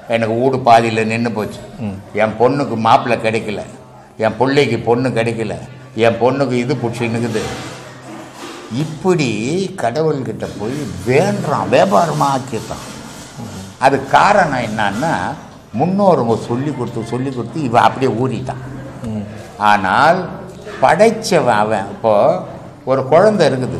எனக்கு வீடு பாதியில் நின்று போச்சு என் பொண்ணுக்கு மாப்பிள்ளை கிடைக்கல என் பிள்ளைக்கு பொண்ணு கிடைக்கல என் பொண்ணுக்கு இது பிடிச்சி நிற்குது இப்படி கடவுள்கிட்ட போய் வேண்டுறான் வியாபாரமாக ஆக்கிட்டான் அது காரணம் என்னன்னா முன்னோருங்க சொல்லி கொடுத்து சொல்லி கொடுத்து இவன் அப்படியே ஊறிட்டான் ஆனால் படைச்சவன் அவன் இப்போ ஒரு குழந்தை இருக்குது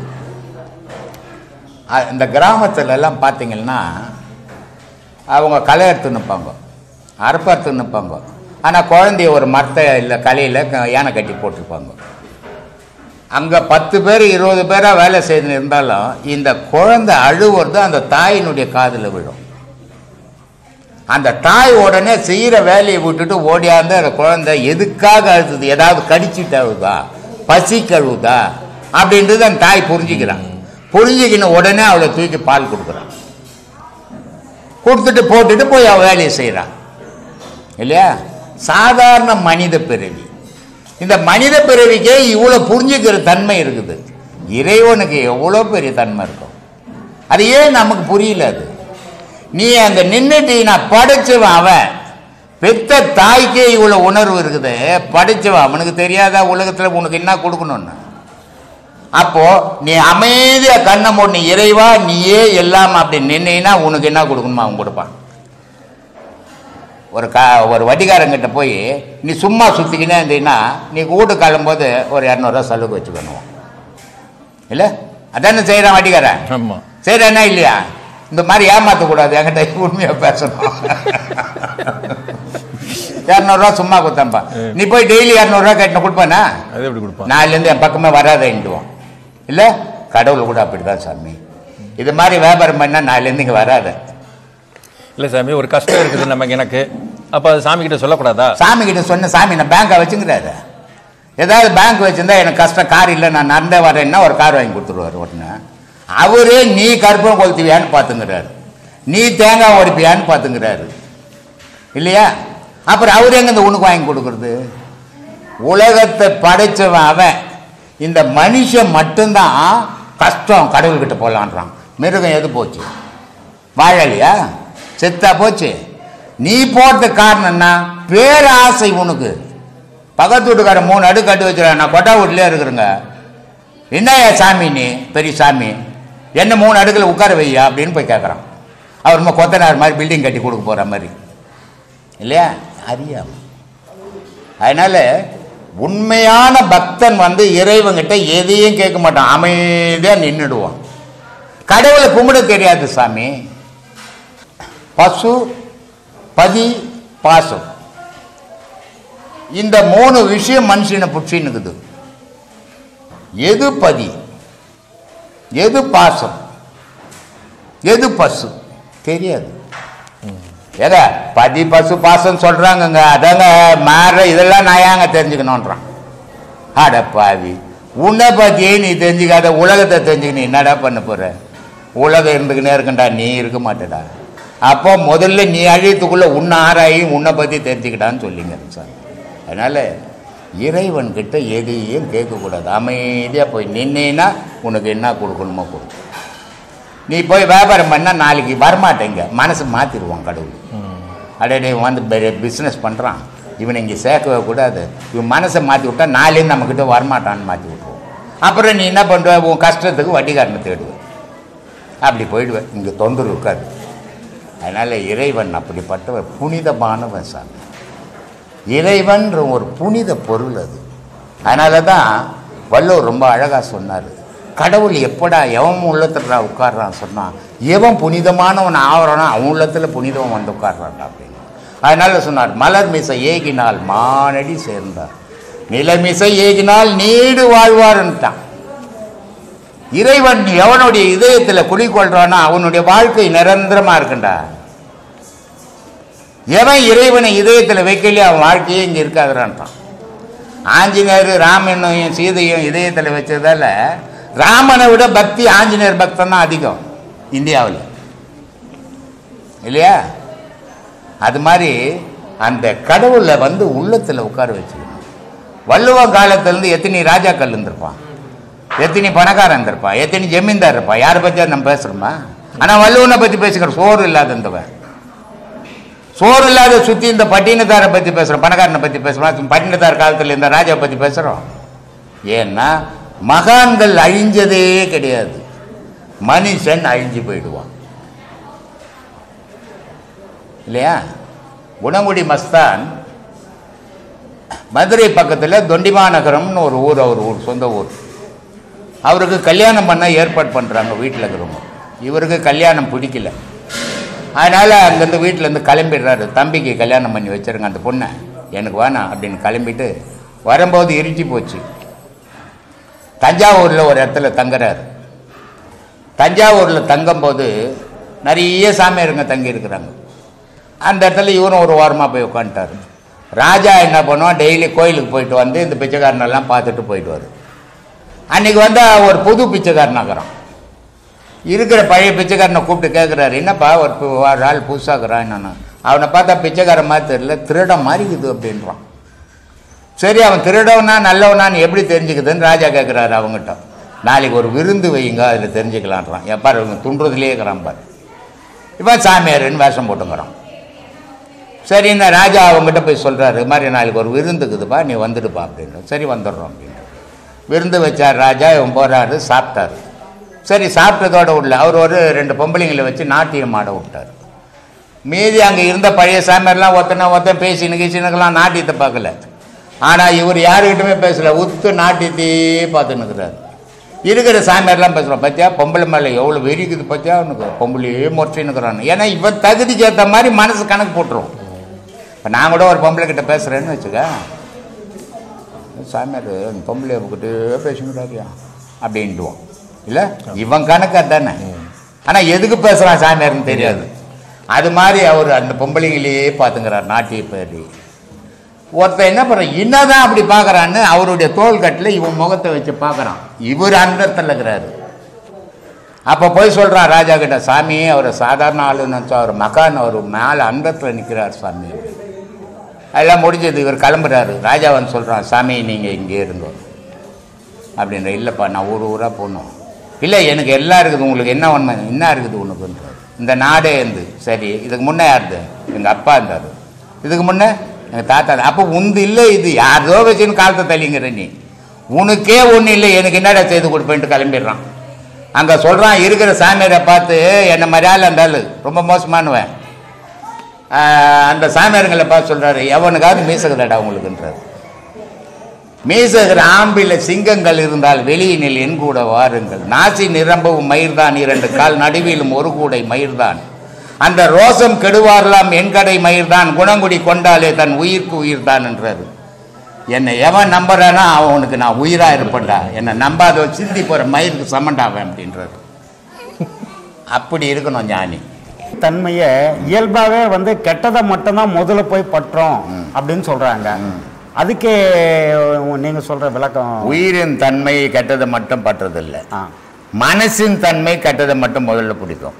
அ- இந்த கிராமத்துல எல்லாம் பார்த்தீங்கன்னா அவங்க களை எடுத்து நிற்பாங்க அறுப்பு எடுத்து நிற்பாங்க ஆனால் குழந்தைய ஒரு மரத்தை இல்லை கலையில் யானை கட்டி போட்டிருப்பாங்க அங்கே பத்து பேர் இருபது பேராக வேலை செய்து இருந்தாலும் இந்த குழந்தை அழுவுறது அந்த தாயினுடைய காதில் விழும் அந்த தாய் உடனே செய்கிற வேலையை விட்டுட்டு ஓடியாந்து அந்த குழந்தை எதுக்காக அழுதுது ஏதாவது கடிச்சிட்டு அழுதா பசி கழுவுதா அப்படின்றது அந்த தாய் புரிஞ்சுக்கிறான் புரிஞ்சுக்கின உடனே அவளை தூக்கி பால் கொடுக்குறான் கொடுத்துட்டு போட்டுட்டு போய் அவள் வேலையை செய்கிறான் இல்லையா சாதாரண மனித பிறவி இந்த மனித பிறவிக்கே இவ்வளோ புரிஞ்சுக்கிற தன்மை இருக்குது இறைவனுக்கு எவ்வளோ பெரிய தன்மை இருக்கும் அது ஏன் நமக்கு புரியல அது நீ அந்த நின்றுட்டு நான் படைச்சவன் அவன் பெத்த தாய்க்கே இவ்வளோ உணர்வு இருக்குது படைச்சவன் அவனுக்கு தெரியாதா உலகத்தில் உனக்கு என்ன கொடுக்கணும்னு அப்போ நீ அமைதியா கண்ணை மூடி இறைவா நீயே எல்லாம் அப்படி நின்னா உனக்கு என்ன கொடுக்கணுமோ அவன் கொடுப்பான் ஒரு கா ஒரு வட்டிக்காரங்கிட்ட போய் நீ சும்மா சுற்றிக்கினே இருந்தீங்கன்னா நீ வீட்டு கிளம்போது ஒரு இரநூறுவா செலவுக்கு வச்சுக்கணும் இல்லை அதானே செய்கிறான் வட்டிக்காரன் ஆமாம் செய்கிறானா இல்லையா இந்த மாதிரி ஏமாற்றக்கூடாது என்கிட்ட உண்மையாக பேசணும் இரநூறுவா சும்மா கொடுத்தேன்ப்பா நீ போய் டெய்லி இரநூறுவா கட்டின கொடுப்பானா அது எப்படி கொடுப்பான் நாலுலேருந்து என் பக்கமே வராதேன்டுவோம் இல்லை கடவுள் கூட அப்படிதான் சாமி இது மாதிரி வியாபாரம் பண்ணால் நாலுலேருந்து இங்கே வராத இல்லை சாமி ஒரு கஷ்டம் இருக்குது நமக்கு எனக்கு அப்போ அது சாமி கிட்ட சொல்லக்கூடாதா சாமி கிட்ட சொன்ன சாமி நான் பேங்கை வச்சுங்கிறாரு ஏதாவது பேங்க் வச்சிருந்தா எனக்கு கஷ்டம் கார் இல்லை நான் நடந்தே வரேன்னா ஒரு கார் வாங்கி கொடுத்துருவாரு உடனே அவரே நீ கருப்பம் கொளுத்துவியான்னு பார்த்துங்கிறாரு நீ தேங்காய் உடைப்பியான்னு பார்த்துங்கிறாரு இல்லையா அப்புறம் அவர் எங்க இந்த உனக்கு வாங்கி கொடுக்குறது உலகத்தை படைச்சவன் அவன் இந்த மனுஷன் மட்டும்தான் கஷ்டம் கடவுள்கிட்ட போகலான்றான் மிருகம் எது போச்சு வாழலையா செத்தா போச்சு நீ போறதுக்கு காரணம் என்ன பேராசை உனக்கு பக்கத்து வீட்டுக்காரன் மூணு அடுக்கு கட்டி வச்சுருக்கான் நான் கொட்டா வீட்லயே இருக்கிறேங்க என்னய்யா சாமி நீ பெரிய சாமி என்ன மூணு அடுக்கில் உட்கார வையா அப்படின்னு போய் கேட்குறான் அவர் நம்ம கொத்தனார் மாதிரி பில்டிங் கட்டி கொடுக்க போகிற மாதிரி இல்லையா அறியாம அதனால உண்மையான பக்தன் வந்து இறைவங்கிட்ட எதையும் கேட்க மாட்டான் அமைதியாக நின்றுடுவான் கடவுளை கும்பிட தெரியாது சாமி பசு பதி பாசம் இந்த மூணு விஷயம் மனுஷனை புடிச்சின்னுக்குது எது பதி எது பாசம் எது பசு தெரியாது ஏங்க பதி பசு பாசம் சொல்றாங்கங்க அதாங்க மாற இதெல்லாம் நான் ஏங்க தெரிஞ்சுக்கணுன்றான் அட பாவி உன்னை பத்தியே நீ தெரிஞ்சுக்காத உலகத்தை தெரிஞ்சுக்க நீ என்னடா பண்ண போற உலகம் இருந்துக்கினே இருக்கண்டா நீ இருக்க மாட்டேடா அப்போ முதல்ல நீ அழியத்துக்குள்ள உன்னை ஆராயி உன்னை பற்றி தெரிஞ்சுக்கிட்டான்னு சொல்லிங்க சார் அதனால் இறைவன்கிட்ட எதையும் கேட்கக்கூடாது அமைதியாக போய் நின்னேன்னா உனக்கு என்ன கொடுக்கணுமோ கொடு நீ போய் வியாபாரம் பண்ணால் நாளைக்கு வரமாட்டேங்க மனசு மாற்றிடுவான் கடவுள் அடே வந்து பிஸ்னஸ் பண்ணுறான் இவனை இங்கே சேர்க்கவே கூடாது இவன் மனசை மாற்றி விட்டா நாளையும் நம்மக்கிட்ட வரமாட்டான்னு மாற்றி விட்ருவோம் அப்புறம் நீ என்ன பண்ணுவ உன் கஷ்டத்துக்கு வட்டிக்காரனை தேடுவ அப்படி போயிடுவேன் இங்கே தொந்தரவு இருக்காது அதனால் இறைவன் அப்படிப்பட்டவர் புனிதமானவன் சாமி இறைவன்ற ஒரு புனித பொருள் அது அதனால தான் வள்ளுவர் ரொம்ப அழகாக சொன்னார் கடவுள் எப்படா எவன் உள்ளத்துல உட்கார்றான் சொன்னான் எவன் புனிதமானவன் ஆவறானோ அவன் உள்ளத்தில் புனிதவன் வந்து உட்கார்றான் அப்படின்னு அதனால சொன்னார் மலர் மிசை ஏகினால் மானடி சேர்ந்தார் நிலமிசை ஏகினால் நீடு வாழ்வார்ன்ட்டான் இறைவன் எவனுடைய இதயத்தில் குடிக்கொள்றானோ அவனுடைய வாழ்க்கை நிரந்தரமா இருக்குண்டா எவன் இறைவனை இதயத்தில் வைக்கலையோ அவன் வாழ்க்கையே இங்கே இருக்காதுறான்ட்டான் ஆஞ்சநேயர் ராமனையும் சீதையும் இதயத்தில் வச்சதால ராமனை விட பக்தி ஆஞ்சநேயர் பக்தன் தான் அதிகம் இந்தியாவில் இல்லையா அது மாதிரி அந்த கடவுளை வந்து உள்ளத்தில் உட்கார வச்சுக்கணும் வள்ளுவ காலத்திலேருந்து எத்தனை ராஜாக்கள் இருந்திருப்பான் எத்தனை பணக்காரன் இருந்திருப்பான் எத்தனை ஜமீன்தார் இருப்பான் யாரை பற்றி நம்ம பேசுகிறோமா ஆனால் வள்ளுவனை பற்றி பேசுகிற சோறு இல்லாத இருந்தவன் சோறு இல்லாத சுற்றி இந்த பட்டினத்தாரை பற்றி பேசுகிறோம் பணக்காரனை பற்றி பேசுகிறோம் பட்டினத்தார் காலத்தில் இந்த ராஜாவை பற்றி பேசுகிறோம் ஏன்னா மகான்கள் அழிஞ்சதே கிடையாது மனுஷன் அழிஞ்சு போயிடுவான் இல்லையா குணங்குடி மஸ்தான் மதுரை பக்கத்தில் தொண்டிமாநகரம்னு ஒரு ஊர் அவர் ஊர் சொந்த ஊர் அவருக்கு கல்யாணம் பண்ண ஏற்பாடு பண்ணுறாங்க வீட்டில் இருக்கிறவங்க இவருக்கு கல்யாணம் பிடிக்கல அதனால் அங்கேருந்து வீட்டிலேருந்து கிளம்பிடுறாரு தம்பிக்கு கல்யாணம் பண்ணி வச்சிருங்க அந்த பொண்ணை எனக்கு வேணாம் அப்படின்னு கிளம்பிட்டு வரும்போது இருட்டி போச்சு தஞ்சாவூரில் ஒரு இடத்துல தங்குறாரு தஞ்சாவூரில் தங்கும்போது நிறைய சாமியாருங்க தங்கி இருக்கிறாங்க அந்த இடத்துல இவரும் ஒரு வாரமாக போய் உட்காந்துட்டாரு ராஜா என்ன பண்ணுவான் டெய்லி கோயிலுக்கு போயிட்டு வந்து இந்த பிச்சைக்காரனெல்லாம் பார்த்துட்டு போயிடுவார் அன்னைக்கு வந்து ஒரு புது பிச்சைக்காரனாகிறான் இருக்கிற பழைய பிச்சைக்காரனை கூப்பிட்டு கேட்குறாரு என்னப்பா ஒரு பு- ஒரு ஆள் புதுசாகிறான் என்னன்னு அவனை பார்த்தா பிச்சைக்காரன் மாதிரி தெரியல திருடன் மாதிரி இருக்குது அப்படின்றான் சரி அவன் திருடவனா நல்லவனான்னு எப்படி தெரிஞ்சுக்குதுன்னு ராஜா கேட்குறாரு அவங்ககிட்ட நாளைக்கு ஒரு விருந்து வையுங்க அதில் தெரிஞ்சுக்கலான்றான் எப்பா இவங்க துண்டுறதுலேயே இருக்கிறான் பாரு இவன் சாமியாருன்னு வேஷம் போட்டுங்கிறான் சரி இந்த ராஜா அவங்ககிட்ட போய் சொல்கிறாரு இது மாதிரி நாளைக்கு ஒரு விருந்துக்குதுப்பா நீ வந்துடுப்பா அப்படின்னு சரி வந்துடுறோம் அப்படின்னு விருந்து வச்சார் ராஜா இவன் போகிறாரு சாப்பிட்டாரு சரி சாப்பிட்டதோட விடல அவர் ஒரு ரெண்டு பொம்பளைங்களை வச்சு நாட்டியம் ஆட விட்டார் மீதி அங்கே இருந்த பழைய சாமியார்லாம் ஒருத்தனை ஒருத்தன் பேசினு கீசினுக்கெல்லாம் நாட்டியத்தை பார்க்கல ஆனால் இவர் யாருக்கிட்டுமே பேசல உத்து நாட்டியத்தையே பார்த்துன்னு இருக்கிறார் இருக்கிற சாமியார்லாம் பேசுகிறோம் பார்த்தியா பொம்பளை மேலே எவ்வளோ வெறிக்குது பார்த்தியா அவனுக்கு பொம்பளையே முறைச்சின்னுக்குறான் ஏன்னா இவன் தகுதிக்கு ஏற்ற மாதிரி மனசு கணக்கு போட்டுரும் இப்போ நான் கூட ஒரு பொம்பளை கிட்ட பேசுகிறேன்னு வச்சுக்க சாமியார் அந்த பொம்பளை கிட்டே பேசுகிறாரியா அப்படின்ட்டுவோம் இல்லை இவன் கணக்கு அதானே ஆனால் எதுக்கு பேசுகிறான் சாமியார்னு தெரியாது அது மாதிரி அவர் அந்த பொம்பளைங்களையே பார்த்துங்கிறார் நாட்டிய பேரி ஒருத்தன் என்ன பண்ணுறான் என்னதான் அப்படி பார்க்குறான்னு அவருடைய தோல் கட்டில் இவன் முகத்தை வச்சு பார்க்குறான் இவர் அந்தத்தில் இருக்கிறாரு அப்போ போய் சொல்கிறான் ராஜா கிட்ட சாமி அவரை சாதாரண ஆளுன்னு நினச்சா அவர் மகான் அவர் மேலே அந்தத்தில் நிற்கிறார் சாமி எல்லாம் முடிஞ்சது இவர் கிளம்புறாரு ராஜா வந்து சொல்கிறான் சாமி நீங்கள் இங்கே இருங்க அப்படின்ற இல்லைப்பா நான் ஊர் ஊராக போகணும் இல்லை எனக்கு எல்லாம் இருக்குது உங்களுக்கு என்ன ஒன்று என்ன இருக்குது உனக்குன்றார் இந்த நாடே இருந்து சரி இதுக்கு முன்னே யாருது எங்கள் அப்பா இருந்தார் இதுக்கு முன்னே எங்கள் தாத்தா அப்போ உந்து இல்லை இது யாரோ வச்சுன்னு காலத்தை தள்ளிங்கிற நீ உனக்கே ஒன்றும் இல்லை எனக்கு என்னடா செய்து கொடுப்பேன்ட்டு கிளம்பிடுறான் அங்கே சொல்கிறான் இருக்கிற சாமியாரை பார்த்து என்னை மாதிரியால் இருந்தாலும் ரொம்ப மோசமானவன் ஆஹ் அந்த சாமியாருங்களை பார்த்து சொல்கிறாரு எவனுக்காவது மீசகுதாடா உங்களுக்குன்றார் மீசகிற ஆம்பில சிங்கங்கள் இருந்தால் வெளியினில் என் கூட வாருங்கள் நாசி நிரம்பவும் மயிர்தான் இரண்டு கால் நடுவிலும் ஒரு கூடை மயிர்தான் அந்த ரோசம் கெடுவாரலாம் என் கடை மயிர்தான் குணங்குடி கொண்டாலே தன் உயிர்க்கு உயிர்தான் என்றாரு என்னை எவன் நம்புறானோ அவனுக்கு நான் உயிராக இருப்பேன்டா என்னை நம்பாத சிந்தி போகிற மயிருக்கு சமண்டாவேன் அப்படின்றாரு அப்படி இருக்கணும் ஞானி தன்மையை இயல்பாகவே வந்து கெட்டதை மட்டும்தான் முதல்ல போய் பற்றோம் அப்படின்னு சொல்றாங்க அதுக்கு நீங்க சொல்ற விளக்கம் உயிரின் தன்மை கெட்டதை மட்டும் பற்றதில்லை ஆ மனசின் தன்மை கெட்டதை மட்டும் முதல்ல பிடிக்கும்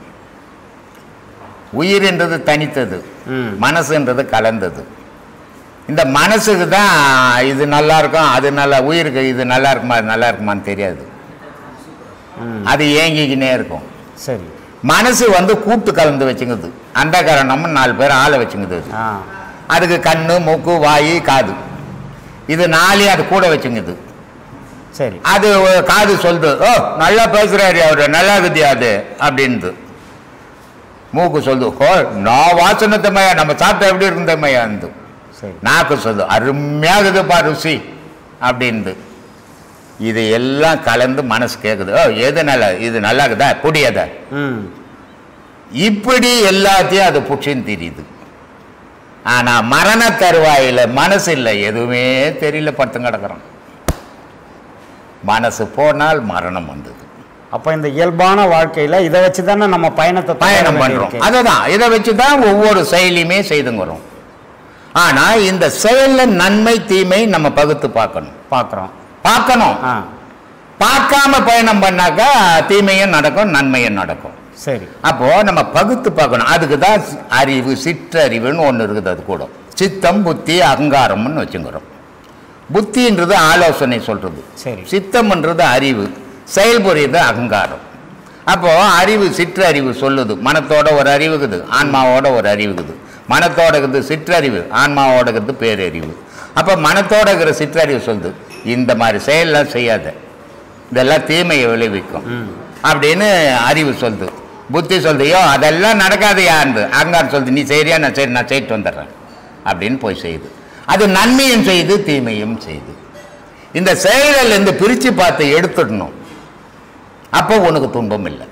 உயிர்ன்றது தனித்தது ம். மனசுன்றது கலந்தது இந்த மனசுக்கு தான் இது நல்லா இருக்கும் அது நல்லா உயிருக்கு இது நல்லா இருக்குமா அது நல்லா இருக்குமான்னு தெரியாது ம் அது ஏங்கிக்கினே இருக்கும் சரி மனசு வந்து கூட்டு கலந்து வச்சுங்குது அந்த காரணமும் நாலு பேர் ஆளை வச்சுங்குது அது. ஆ அதுக்கு கண்ணு மூக்கு வாய் காது இது நாளையும் அது கூட வச்சுங்குது சரி அது ஒரு காது சொல்லுது ஓ நல்லா பேசுறாரு அவரு நல்லா இருக்குதியா அது அப்படின்து மூக்கு சொல்லுது ஓ நான் வாசனை தம்மையா நம்ம சாப்பிட்டா எப்படி இருக்கும் தம்மையா இருந்து சரி நாக்கு சொல்லுது அருமையாகுதுப்பா ருசி அப்படின்து இது எல்லாம் கலந்து மனசு கேட்குது ஓ எது நல்லா இது நல்லா இருக்குதா புடியத ம் இப்படி எல்லாத்தையும் அது புடிச்சின்னு தெரியுது ஆனா மரண தருவாயில மனசு இல்லை எதுவுமே தெரியல படுத்து கிடக்குறான் மனசு போனால் மரணம் வந்தது அப்போ இந்த இயல்பான வாழ்க்கையில இதை வச்சு தானே நம்ம பயணத்தை தொடர பயணம் பண்றோம் வேண்டியிருக்கு. அதுதான் இதை வச்சு தான் ஒவ்வொரு செயலையுமே செய்துங்கிறோம் ஆனா இந்த செயல்ல நன்மை தீமை நம்ம பகுத்து பார்க்கணும் பார்க்குறோம் பார்க்கணும் ஆ பார்க்காம பயணம் பண்ணாக்கா தீமையும் நடக்கும் நன்மையும் நடக்கும் சரி அப்போ நம்ம பகுத்து பார்க்கணும் அதுக்கு தான் அறிவு சிற்றறிவுன்னு ஒன்று இருக்குது அது கூட சித்தம் புத்தி அகங்காரம்னு வச்சுக்கிறோம் புத்தின்றது ஆலோசனை சொல்றது சரி. சித்தம்ன்றது அறிவு செயல்புரியுது அகங்காரம் அப்போ அறிவு சிற்றறிவு சொல்லுது மனத்தோட ஒரு அறிவுக்குது ஆன்மாவோட ஒரு அறிவுக்குது மனத்தோட இருக்கிறது சிற்றறிவு ஆன்மாவோட இருக்கிறது பேரறிவு அப்போ மனத்தோட இருக்கிற சிற்றறிவு சொல்லுது இந்த மாதிரி செயல்லாம் செய்யாத இதெல்லாம் தீமையை விளைவிக்கும் அப்படின்னு அறிவு சொல்லுது புத்தி சொல்லுது ஐயோ அதெல்லாம் நடக்காது யாருன்னு அங்கார் சொல்லுது நீ சரியா நான் சரி நான் செய்யிட்டு வந்துடுறேன் அப்படின்னு போய் செய்யுது அது நன்மையும் செய்யுது தீமையும் செய்யுது இந்த செயல்கள் இருந்து பிரித்து பார்த்து எடுத்துடணும் அப்போ உனக்கு துன்பம் இல்லை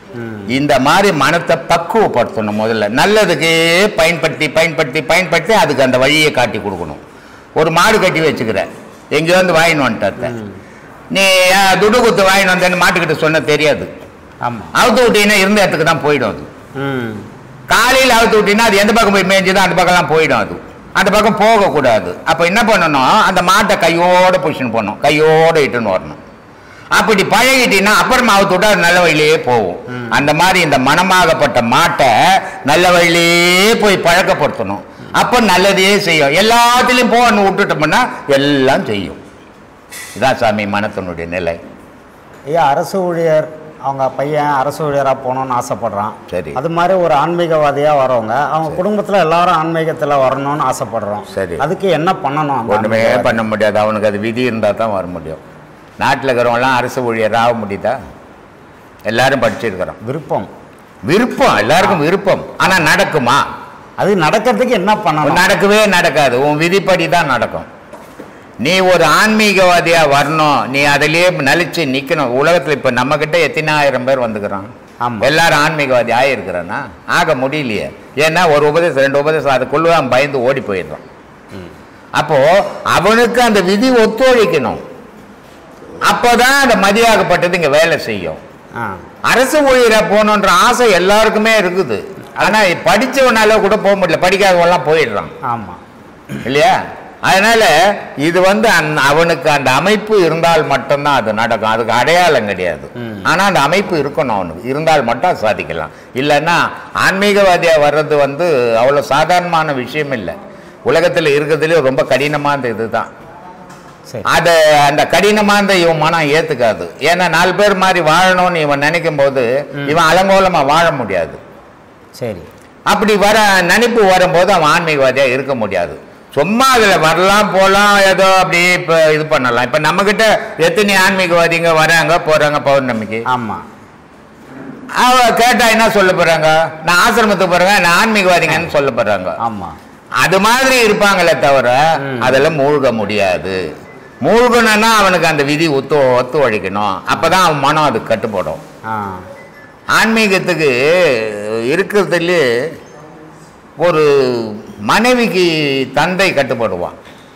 இந்த மாதிரி மனத்தை பக்குவப்படுத்தணும் முதல்ல நல்லதுக்கே பயன்படுத்தி பயன்படுத்தி பயன்படுத்தி அதுக்கு அந்த வழியை காட்டி கொடுக்கணும் ஒரு மாடு கட்டி வச்சுக்கிற எங்கேயோ வந்து வாங்கின்னு வந்துட்ட நீ அஹ், துடு குத்து வாங்கின்னு வந்தேன்னு மாட்டுக்கிட்ட சொன்ன தெரியாது ஆமா அவுத்து விட்டீங்கன்னா இருந்த இடத்துக்கு தான் போயிடும் அது ம் காலையில் அவுத்து விட்டீங்கன்னா அது எந்த பக்கம் போய் மேய்ஞ்சுதோ அந்த பக்கம்லாம் போயிடும் அது அந்த பக்கம் போகக்கூடாது அப்போ என்ன பண்ணணும் அந்த மாட்டை கையோட புஷின்னு போடணும் கையோட இட்டுன்னு வரணும் அப்படி பழகிட்டீங்கன்னா அப்புறமா அவுத்து விட்டா அது நல்ல வழியிலேயே போகும் அந்த மாதிரி இந்த மனமாகப்பட்ட மாட்டை நல்ல வழியிலேயே போய் பழக்கப்படுத்தணும் அப்போ நல்லதையே செய்யும் எல்லாத்துலேயும் போகணும் விட்டுட்டோம்னா எல்லாம் செய்யும் இதான் சாமி மனத்தினுடைய நிலை ஐயா அரசு ஊழியர் அவங்க பையன் அரசு ஊழியராக போகணும்னு ஆசைப்படுறான் சரி. அது மாதிரி ஒரு ஆன்மீகவாதியாக வரவங்க அவங்க குடும்பத்தில் எல்லாரும் ஆன்மீகத்தில் வரணும்னு ஆசைப்படுறோம் சரி. அதுக்கு என்ன பண்ணணும் அந்த ஒன்றுமே ஆன்மீகவாதி? பண்ண முடியாது அவனுக்கு அது விதி இருந்தால் தான் வர முடியும் நாட்டில் இருக்கிறவங்களாம் அரசு ஊழியர் ஆக முடியுதா எல்லாரும் படிச்சிருக்கிறோம் விருப்பம் விருப்பம் எல்லாருக்கும் விருப்பம் ஆனால் நடக்குமா அது நடக்கிறதுக்கு என்ன பண்ணணும் நடக்கவே நடக்காது உன் விதிப்படி தான் நடக்கும் நீ ஒரு ஆன்மீகவாதியா வரணும் நீ அதிலேயே நிலைச்சு நிக்கணும் உலகத்துல இப்ப நம்ம கிட்ட எத்தனை ஆயிரம் பேர் வந்துக்கிறான் ஆமா. எல்லாரும் ஆன்மீகவாதி ஆயிருக்கிறானா ஆக முடியலையே ஏன்னா ஒரு உபதேசம் ரெண்டு உபதேசம் அதுக்குள்ள அவன் பயந்து ஓடி போயிடுறான் அப்போ அவனுக்கு அந்த விதி ஒத்துழைக்கணும் அப்போதான் அந்த மதியாகப்பட்டது இங்க வேலை செய்யும் ஆ அரசு ஊழியரா போகணுன்ற ஆசை எல்லாருக்குமே இருக்குது ஆனா படிச்சவனால கூட போக முடியல படிக்காதவன்லாம் போயிடுறான் ஆமாம் இல்லையா அதனால இது வந்து அந் அவனுக்கு அந்த அமைப்பு இருந்தால் மட்டும்தான் அது நடக்கும் அதுக்கு அடையாளம் கிடையாது ஆனா அந்த அமைப்பு இருக்கணும் அவனுக்கு இருந்தால் மட்டும் அது சாதிக்கலாம் இல்லைன்னா ஆன்மீகவாதியா வர்றது வந்து அவ்வளோ சாதாரணமான விஷயம் இல்லை உலகத்தில் இருக்கிறதுலே ரொம்ப கடினமான இதுதான் சரி அதை அந்த கடினமான இவன் மனம் ஏத்துக்காது ஏன்னா நாலு பேர் மாதிரி வாழணும்னு இவன் நினைக்கும் போது இவன் அலங்கோலமா வாழ முடியாது சரி அப்படி வர நினைப்பு வரும்போது அவன் ஆன்மீகவாதியா இருக்க முடியாது சும்மா அதுல வரலாம் போலாம் ஏதோ அப்படியே இப்ப இது பண்ணலாம் இப்ப நம்ம கிட்ட எத்தனை ஆன்மீகவாதிங்க வராங்க போறாங்க பௌர்ணமிக்கு ஆமாம் அவ கேட்டா என்ன சொல்ல போறாங்க நான் ஆசிரமத்துக்கு போறேன் நான் ஆன்மீகவாதிங்கன்னு சொல்ல போறாங்க ஆமாம் அது மாதிரி இருப்பாங்களே தவிர அதெல்லாம் மூழ்க முடியாது மூழ்கணும்னா அவனுக்கு அந்த விதி ஒத்து ஒத்து ஒழிக்கணும் அப்பதான் அவன் மனம் அதுக்கு கட்டுப்படும் ஆ ஆன்மீகத்துக்கு இருக்கிறதுலே ஒரு மனைவிக்கு தந்தை கட்டுப்படுவான்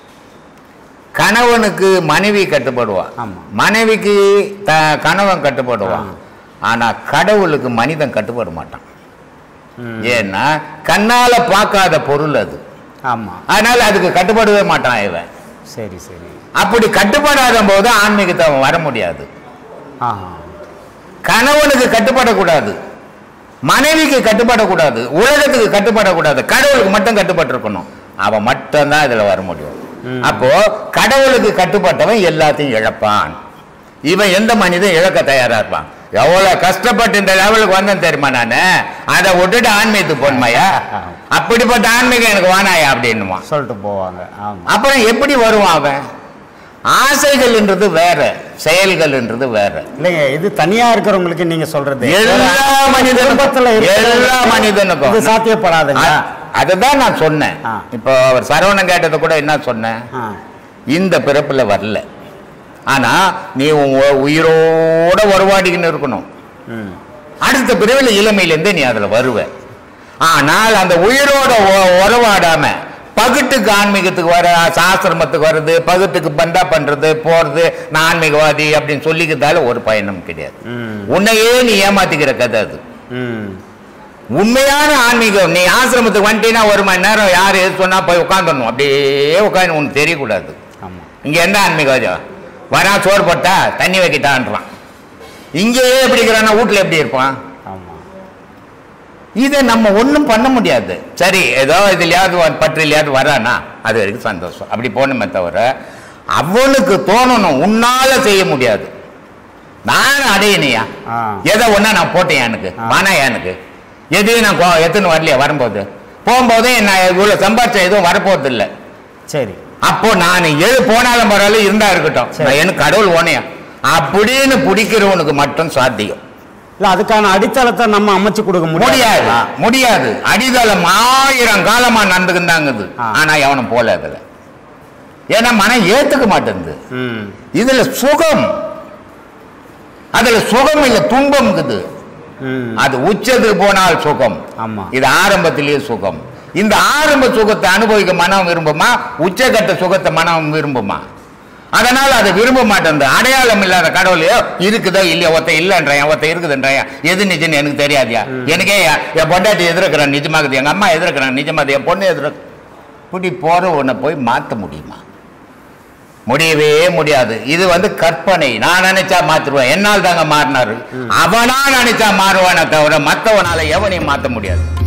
கணவனுக்கு மனைவி கட்டுப்படுவான் ஆமா. மனைவிக்கு த கணவன் கட்டுப்படுவான் ஆனா கடவுளுக்கு மனிதன் கட்டுப்பட மாட்டான் ம். ஏன்னா கண்ணால பார்க்காத பொருள் அது ஆமாம் அதனால அதுக்கு கட்டுப்படவே மாட்டான் இவன் சரி சரி அப்படி கட்டுப்படாத போது ஆன்மீகத்தை அவன் வர முடியாது ஆஹா கணவனுக்கு கட்டுப்படக்கூடாது மனைவிக்கு கட்டுப்படக்கூடாது உலகத்துக்கு கட்டுப்படக்கூடாது கடவுளுக்கு மட்டும் கட்டுப்பட்டிருக்கணும் அவன் மட்டும்தான் இதுல வர முடியும் அப்போ கடவுளுக்கு கட்டுப்பட்டவன் எல்லாத்தையும் இழப்பான் இவன் எந்த மனிதன் இழக்க தயாரா இருப்பான் எவ்வளவு கஷ்டப்பட்டு இந்த லெவலுக்கு வந்தேன் தெரியுமா நானு அதை விட்டுட்டு ஆன்மீகத்துக்கு போனமையா அப்படிப்பட்ட ஆன்மீகம் எனக்கு வானாயா அப்படின்னுமா சொல்லிட்டு போவாங்க ஆமாம் அப்புறம் எப்படி வருவான் அவன் ஆசைகள்ன்றது வேற செயல்கள்ன்றது வேற இல்லைங்க இது தனியா இருக்கிறவங்களுக்கு நீங்க சொல்றது எல்லா மனிதனுக்கும் குடும்பத்துல இருக்கிறவங்களுக்கு எல்லா மனிதனுக்கும் இது சாத்தியப்படாதுங்க அ- அதுதான் நான் சொன்னேன் ஆ. இப்போ அவர் சரவணன் கேட்டதை கூட என்ன சொன்னேன் ஆ, இந்த பிறப்புல வரல ஆனா நீ உன் உ- உயிரோட உறவாடிக்கின்னு இருக்கணும் ம் அடுத்த பிறவில இளமையிலேருந்தே நீ அதுல வருவ ஆனால் அந்த உயிரோட உ- உறவாடாம பகுட்டுக்கு ஆன்மீகத்துக்கு வர சாஸ்திரமத்துக்கு வர்றது பகுட்டுக்கு பந்தா பண்றது போறது நான் ஆன்மீகவாதி அப்படின்னு சொல்லிக்கிறதால ஒரு பயனும் கிடையாது ம் உன்னையே நீ ஏமாத்திக்கிற கதை அது ம் உண்மையான ஆன்மீகம் நீ ஆசிரமத்துக்கு வந்துட்டீங்கன்னா ஒரு மணி நேரம் யார் எது சொன்னா போய் உட்காந்துடணும் அப்படியே உட்காந்து உனக்கு தெரியக்கூடாது ஆமா இங்க என்ன ஆன்மீகம் வரா சோறு போட்டா தண்ணி வைக்கிட்டான்றான் இங்கேயே எப்படி இருக்கிறான்னா வீட்டுல எப்படி இருப்பான் ஆமா இதை நம்ம ஒன்றும் பண்ண முடியாது சரி ஏதோ இதுலையாவது வ- பற்றிலையாவது வரானா அது வரைக்கும் சந்தோஷம் அப்படி போகணுமே தவிர அவனுக்கு தோணணும் உன்னால செய்ய முடியாது நான் அடையணையா ஆ. எதை ஒன்றா நான் போட்டேன் எனக்கு ஆ. வானா எனக்கு எதையும் நான் கோ- எத்தனை வரலையா வரும்போது போகும்போதே நான் இவ்வளோ சம்பாதிச்ச எதுவும் வரப்போறது இல்லை சரி அப்போ நான் எது போனாலும் பரவாயில்ல இருந்தா இருக்கட்டும் சரி. நான் எனக்கு கடவுள் ஓனையா அப்படின்னு பிடிக்கிறவனுக்கு மட்டும் சாத்தியம் இல்ல அதுக்கான அடித்தளத்தை நம்ம அமைச்சு கொடுக்க முடியாது முடியாது முடியாது அடித்தளம் ஆயிரம் காலமா நடந்துக்குந்தாங்குது ஆ. ஆனா எவனும் போல அதுல ஏன்னா மனம் ஏத்துக்க மாட்டேங்குது ம் இதுல சுகம் அதுல சுகம் இல்ல துன்பம் இருக்குது ம் அது உச்சத்துக்கு போனால் சுகம் ஆமா. இது ஆரம்பத்திலேயே சுகம் இந்த ஆரம்ப சுகத்தை அனுபவிக்க மனம் விரும்புமா உச்சகட்ட சுகத்தை மனம் விரும்புமா அதனால அதை விரும்ப மாட்டேங்குது அடையாளம் இல்லாத கடவுளையோ இருக்குதோ இல்லையோ ஒருத்த இல்லைன்றான் ஒருத்த இருக்குதுன்றான் எது நிஜம்னு எனக்கு தெரியாதியா எனக்கே என் என் பொண்டாட்டி எதிர்க்கிறான் நிஜமாகுது எங்க அம்மா எதிர்க்கிறான் நிஜமாது என் பொண்ணு எதிர இப்படி போற உன்னை போய் மாற்ற முடியுமா முடியவே முடியாது இது வந்து கற்பனை நான் நினைச்சா மாத்திருவேன் என்னால் தாங்க மாறினாரு அவனா நினைச்சா மாறுவானே தவிர மத்தவனால எவனையும் மாத்த முடியாது